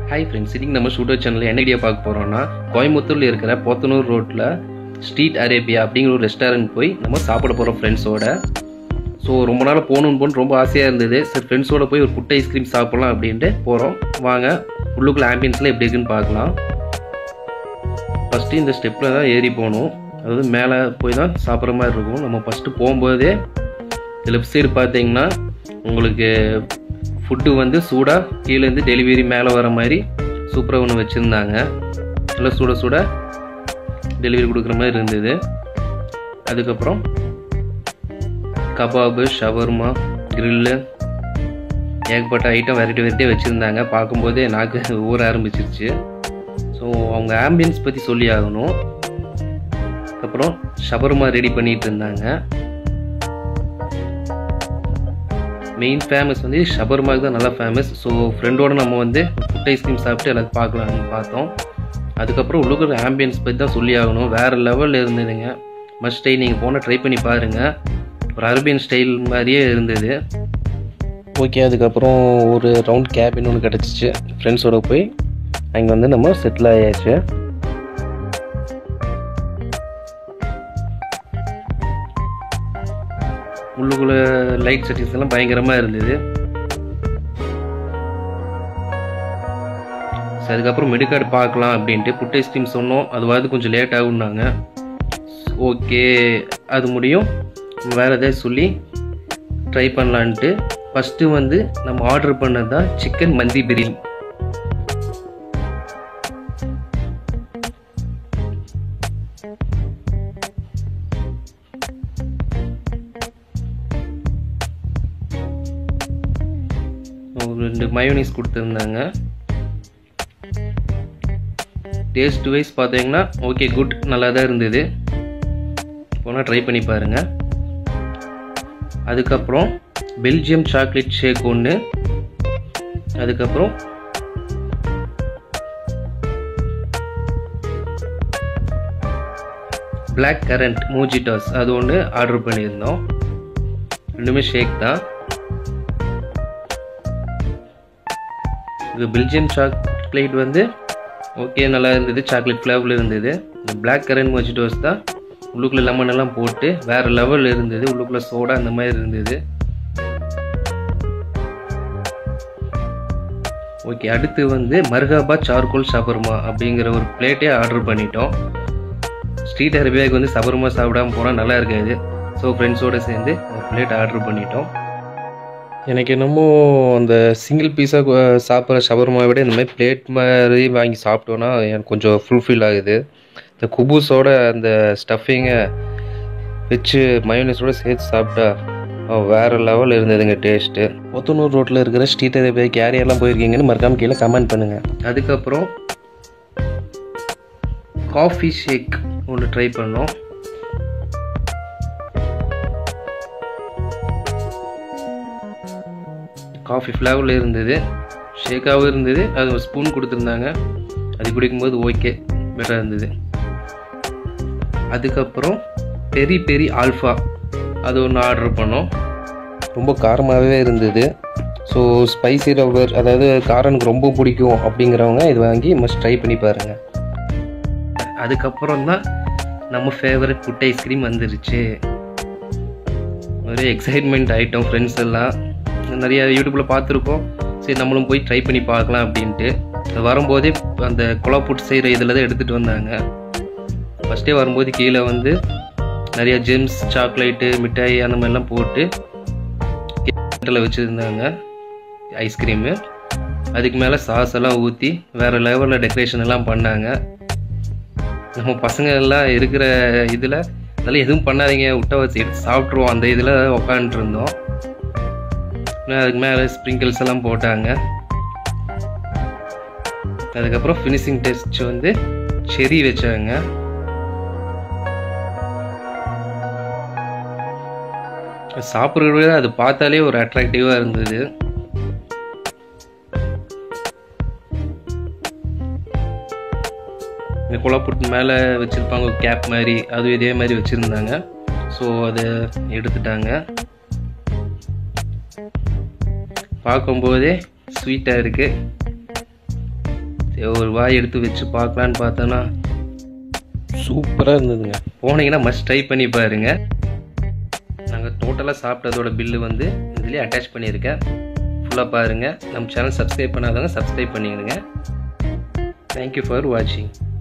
hi friends இன்னைக்கு நம்ம studio சேனலில் என்ன வீடியோ பார்க்க போகிறோம்னா கோயம்புத்தூரில் இருக்கிற போத்தனூர் ரோட்டில் ஸ்ட்ரீட் அரேபியா அப்படிங்கிற ஒரு ரெஸ்டாரண்ட் போய் நம்ம சாப்பிட போகிறோம் ஃப்ரெண்ட்ஸோட ஸோ ரொம்ப நாள் போகணுன்னு போகணும் ரொம்ப ஆசையாக இருந்தது சரி ஃப்ரெண்ட்ஸோட போய் ஒரு புட் ஐஸ்கிரீம் சாப்பிட்லாம் அப்படின்ட்டு போகிறோம் வாங்க உள்ளுக்குள்ள ஆம்பியன்ஸ்லாம் எப்படி இருக்குன்னு பார்க்கலாம் ஃபஸ்ட்டு இந்த ஸ்டெப்பில் தான் ஏறி போகணும் அதாவது மேலே போய் தான் சாப்பிட்ற மாதிரி இருக்கும் நம்ம ஃபஸ்ட்டு போகும்போதே லெஃப்ட் சைடு பார்த்தீங்கன்னா உங்களுக்கு ஃபுட்டு வந்து சூடாக கீழேருந்து டெலிவரி மேலே வர மாதிரி சூப்பராக ஒன்று வச்சுருந்தாங்க நல்லா சுட சுட டெலிவரி கொடுக்குற மாதிரி இருந்தது அதுக்கப்புறம் கபாபு ஷவர்மா கிரில்லு ஏகப்பட்ட ஐட்டம் வெரைட்டி வெரைட்டி வச்சுருந்தாங்க பார்க்கும்போதே நாக்கு ஊற ஆரம்பிச்சிருச்சு ஸோ அவங்க ஆம்பியன்ஸ் பற்றி சொல்லி ஆகணும் அதுக்கப்புறம் ஷவர்மா ரெடி பண்ணிட்டு இருந்தாங்க மெயின் ஃபேமஸ் வந்து ஷபர்மாக்கு தான் நல்லா ஃபேமஸ் ஸோ ஃப்ரெண்டோட நம்ம வந்து ஃபுட் ஐஸ்கிரீம் சாப்பிட்டு எல்லாத்தையும் பார்க்கலாம்னு பார்த்தோம் அதுக்கப்புறம் உள்ளுக்குற ஆம்பியன்ஸ் பற்றி தான் சொல்லி ஆகணும் வேறு லெவலில் இருந்ததுங்க மஸ்ட் ட்ரை நீங்கள் போனால் ட்ரை பண்ணி பாருங்கள் ஒரு அரேபியன் ஸ்டைல் மாதிரியே இருந்தது ஓகே அதுக்கப்புறம் ஒரு ரவுண்ட் கேபின் ஒன்று கிடச்சிச்சு ஃப்ரெண்ட்ஸோட போய் அங்கே வந்து நம்ம செட்டில் ஆயாச்சு உள்ளுக்குள்ள லைட் செட்டிங்ஸ் எல்லாம் பயங்கரமாக இருந்தது சரி அதுக்கப்புறம் மெடிக்கார்டு பார்க்கலாம் அப்படின்ட்டு புட் ஐஸ்கிரீம் சொன்னோம் அதுவாது கொஞ்சம் லேட் ஆகுன்னாங்க ஓகே அது முடியும் வேறு எதாவது சொல்லி ட்ரை பண்ணலான்ட்டு ஃபஸ்ட்டு வந்து நம்ம ஆர்டர் பண்ணது தான் சிக்கன் மந்தி பிரியாணி ஒரு ரெண்டு மயோனிஸ் கொடுத்துருந்தாங்க டேஸ்ட் வைஸ் பார்த்தீங்கன்னா ஓகே குட் நல்லா தான் இருந்தது போனால் ட்ரை பண்ணி பாருங்கள் அதுக்கப்புறம் பெல்ஜியம் சாக்லேட் ஷேக் ஒன்று அதுக்கப்புறம் பிளாக் கரண்ட் மூஜிட்டாஸ் அது ஒன்று ஆர்டர் பண்ணியிருந்தோம் ரெண்டுமே ஷேக் தான் இது பெல்ஜியம் சாக்லேட் வந்து ஓகே நல்லா இருந்தது சாக்லேட் ஃப்ளேவரில் இருந்தது இந்த பிளாக் கரண்ட் மொஜிட்டோஸ் தான் உள்ளுக்குள்ளே லெமன் எல்லாம் போட்டு வேறு லெவலில் இருந்தது உள்ளுக்குள்ளே சோடா அந்த மாதிரி இருந்தது ஓகே அடுத்து வந்து மர்காபா சார்கோல் சபர்மா அப்படிங்கிற ஒரு பிளேட்டே ஆர்டர் பண்ணிட்டோம் ஸ்ட்ரீட் அரேபியாவுக்கு வந்து சபர்மா சாப்பிடாம போனால் நல்லா இருக்காது ஸோ ஃப்ரெண்ட்ஸோடு சேர்ந்து ஒரு பிளேட் ஆர்டர் பண்ணிட்டோம் எனக்கு என்னமோ அந்த சிங்கிள் பீஸாக சாப்பிட்ற ஷவர்மா விட இந்த மாதிரி பிளேட் மாதிரி வாங்கி சாப்பிட்டோன்னா எனக்கு கொஞ்சம் ஃபுல்ஃபில் ஆகுது இந்த குபூஸோட அந்த ஸ்டஃபிங்கை வச்சு மயோனஸோட சேர்த்து சாப்பிட்டா வேறு லெவல் இருந்ததுங்க டேஸ்ட்டு ஒத்தனூர் ரோட்டில் இருக்கிற ஸ்ட்ரீட் அரேபியாக்கு யார் யாரெல்லாம் போயிருக்கீங்கன்னு மறக்காம கீழே கமெண்ட் பண்ணுங்கள் அதுக்கப்புறம் காஃபி ஷேக் ஒன்று ட்ரை பண்ணோம் காஃபி ஃப்ளேவரில் இருந்தது ஷேக்காகவும் இருந்தது அது ஒரு ஸ்பூன் கொடுத்துருந்தாங்க அது குடிக்கும்போது ஓகே பெட்டராக இருந்தது அதுக்கப்புறம் பெரி பெரி ஆல்ஃபா அது ஒன்று ஆர்டர் பண்ணோம் ரொம்ப காரமாகவே இருந்தது ஸோ ஸ்பைசி ரவர் அதாவது காரம் எனக்கு ரொம்ப பிடிக்கும் அப்படிங்கிறவங்க இது வாங்கி மஸ்ட் ட்ரை பண்ணி பாருங்கள் அதுக்கப்புறம் தான் நம்ம ஃபேவரட் புட் ஐஸ்கிரீம் வந்துருச்சு ஒரே எக்ஸைட்மெண்ட் ஆகிட்டோம் ஃப்ரெண்ட்ஸ் எல்லாம் நிறைய யூடியூப்பில் பார்த்துருக்கோம் சரி நம்மளும் போய் ட்ரை பண்ணி பார்க்கலாம் அப்படின்ட்டு வரும்போதே அந்த குழாப்புட்டு செய்கிற இதில் தான் எடுத்துகிட்டு வந்தாங்க ஃபஸ்ட்டே வரும்போது கீழே வந்து நிறைய ஜெம்ஸ் சாக்லேட்டு மிட்டாய் அந்த மாதிரிலாம் போட்டு கேட்டில் வச்சுருந்தாங்க ஐஸ்கிரீமு அதுக்கு மேலே சாஸ் எல்லாம் ஊற்றி வேறு லெவலில் டெக்கரேஷன் எல்லாம் பண்ணாங்க நம்ம பசங்க எல்லாம் இருக்கிற இதில் அதெல்லாம் எதுவும் பண்ணாதீங்க விட்ட வச்சு எடுத்து சாப்பிட்ருவோம் அந்த இதில் உக்காந்துட்டு இருந்தோம் அதுக்கு மேலே ஸ்ப்ரிங்கிள்ஸ் எல்லாம் போட்டாங்க அதுக்கப்புறம் ஃபினிஷிங் டெஸ்ட் வந்து செரி வச்சாங்க சாப்பிட்றத விட அது பார்த்தாலே ஒரு அட்ராக்டிவாக இருந்தது இந்த குழப்புட்டு மேலே வச்சுருப்பாங்க கேப் மாதிரி அதுவும் இதே மாதிரி வச்சுருந்தாங்க ஸோ அதை எடுத்துட்டாங்க பார்க்கும்போதே ஸ்வீட்டாக இருக்குது சரி ஒரு வாய் எடுத்து வச்சு பார்க்கலான்னு பார்த்தோன்னா சூப்பராக இருந்ததுங்க போனீங்கன்னா மஸ்ட் ட்ரை பண்ணி பாருங்க நாங்கள் டோட்டலாக சாப்பிட்டதோட பில்லு வந்து இதுலேயே அட்டாச் பண்ணியிருக்கேன் ஃபுல்லாக பாருங்கள் நம்ம சேனல் சப்ஸ்கிரைப் பண்ணாதவங்க சப்ஸ்கிரைப் பண்ணிடுங்க தேங்க்யூ ஃபார் வாட்சிங்